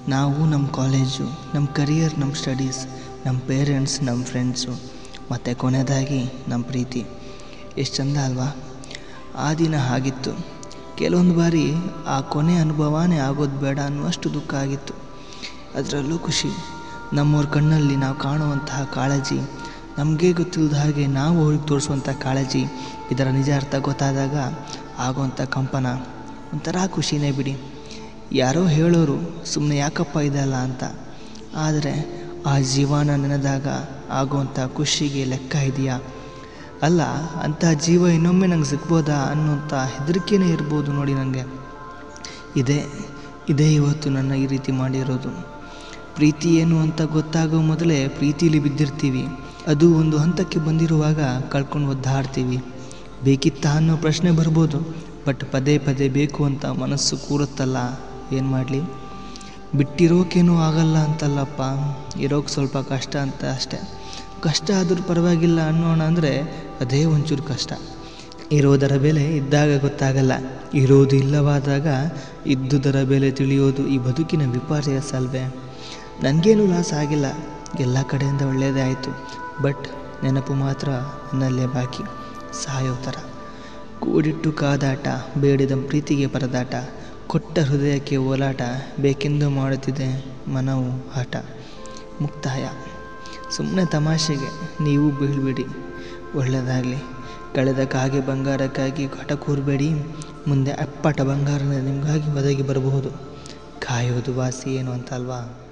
ನಾವು ನಮ್ಮ ಕಾಲೇಜು ನಮ್ಮ ಕರಿಯರ್ ನಮ್ಮ ಸ್ಟಡೀಸ್ ನಮ್ಮ ಪೇರೆಂಟ್ಸ್ ನಮ್ಮ ಫ್ರೆಂಡ್ಸು ಮತ್ತು ಕೊನೆಯದಾಗಿ ನಮ್ಮ ಪ್ರೀತಿ ಎಷ್ಟು ಚಂದ ಅಲ್ವಾ ಆ ದಿನ ಆಗಿತ್ತು ಕೆಲವೊಂದು ಬಾರಿ ಆ ಕೊನೆ ಅನುಭವನೇ ಆಗೋದು ಬೇಡ ಅನ್ನುವಷ್ಟು ದುಃಖ ಆಗಿತ್ತು ಅದರಲ್ಲೂ ಖುಷಿ ನಮ್ಮವ್ರ ಕಣ್ಣಲ್ಲಿ ನಾವು ಕಾಣುವಂತಹ ಕಾಳಜಿ ನಮಗೆ ಗೊತ್ತಿಲ್ಲದ ಹಾಗೆ ನಾವು ಅವ್ರಿಗೆ ತೋರಿಸುವಂಥ ಕಾಳಜಿ ಇದರ ನಿಜ ಅರ್ಥ ಗೊತ್ತಾದಾಗ ಆಗುವಂಥ ಕಂಪನ ಒಂಥರ ಖುಷಿನೇ ಬಿಡಿ ಯಾರೋ ಹೇಳೋರು ಸುಮ್ಮನೆ ಯಾಕಪ್ಪ ಇದಲ್ಲ ಅಂತ ಆದರೆ ಆ ಜೀವನ ನೆನೆದಾಗ ಆಗುವಂಥ ಖುಷಿಗೆ ಲೆಕ್ಕ ಇದೆಯಾ ಅಲ್ಲ ಅಂತಹ ಜೀವ ಇನ್ನೊಮ್ಮೆ ನಂಗೆ ಸಿಗ್ಬೋದಾ ಅನ್ನೋಂಥ ಹೆದರಿಕೆನೇ ಇರ್ಬೋದು ನೋಡಿ ನನಗೆ ಇದೇ ಇದೇ ಇವತ್ತು ನನ್ನ ಈ ರೀತಿ ಮಾಡಿರೋದು ಪ್ರೀತಿ ಏನು ಅಂತ ಗೊತ್ತಾಗೋ ಮೊದಲೇ ಪ್ರೀತಿಲಿ ಬಿದ್ದಿರ್ತೀವಿ ಅದು ಒಂದು ಹಂತಕ್ಕೆ ಬಂದಿರುವಾಗ ಕಳ್ಕೊಂಡು ಒದ್ದಾಡ್ತೀವಿ ಬೇಕಿತ್ತ ಅನ್ನೋ ಪ್ರಶ್ನೆ ಬರ್ಬೋದು ಬಟ್ ಪದೇ ಪದೇ ಬೇಕು ಅಂತ ಮನಸ್ಸು ಕೂರುತ್ತಲ್ಲ ಏನು ಮಾಡಲಿ ಬಿಟ್ಟಿರೋಕೇನೂ ಆಗಲ್ಲ ಅಂತಲ್ಲಪ್ಪ ಇರೋಕೆ ಸ್ವಲ್ಪ ಕಷ್ಟ ಅಂತ ಅಷ್ಟೆ ಕಷ್ಟ ಆದರೂ ಪರವಾಗಿಲ್ಲ ಅನ್ನೋಣ ಅಂದರೆ ಅದೇ ಒಂಚೂರು ಕಷ್ಟ ಇರೋದರ ಬೆಲೆ ಇದ್ದಾಗ ಗೊತ್ತಾಗಲ್ಲ ಇರೋದು ಇಲ್ಲವಾದಾಗ ಇದ್ದುದರ ಬೆಲೆ ತಿಳಿಯೋದು ಈ ಬದುಕಿನ ವಿಪರ್ಯಾಸ ಅಲ್ವೇ ನನಗೇನು ಲಾಸ್ ಆಗಿಲ್ಲ ಎಲ್ಲ ಕಡೆಯಿಂದ ಒಳ್ಳೆಯದೇ ಆಯಿತು ಬಟ್ ನೆನಪು ಮಾತ್ರ ನನ್ನಲ್ಲೇ ಬಾಕಿ ಸಾಯೋ ಥರ ಕೂಡಿಟ್ಟು ಕಾದಾಟ ಬೇಡಿದ ಪ್ರೀತಿಗೆ ಪರದಾಟ ಕೊಟ್ಟ ಹೃದಯಕ್ಕೆ ಓಲಾಟ ಬೇಕೆಂದು ಮಾಡುತ್ತಿದೆ ಮನವು ಆಟ ಮುಕ್ತಾಯ ಸುಮ್ಮನೆ ತಮಾಷೆಗೆ ನೀವು ಬೀಳ್ಬಿಡಿ ಒಳ್ಳೆಯದಾಗಲಿ ಕಳೆದ ಕಾಗೆ ಬಂಗಾರಕ್ಕಾಗಿ ಹಠ ಕೂರಬೇಡಿ ಮುಂದೆ ಅಪ್ಪಟ ಬಂಗಾರನ ನಿಮಗಾಗಿ ಒದಗಿ ಬರಬಹುದು ಕಾಯೋದು ವಾಸಿ ಏನು ಅಂತ ಅಲ್ವಾ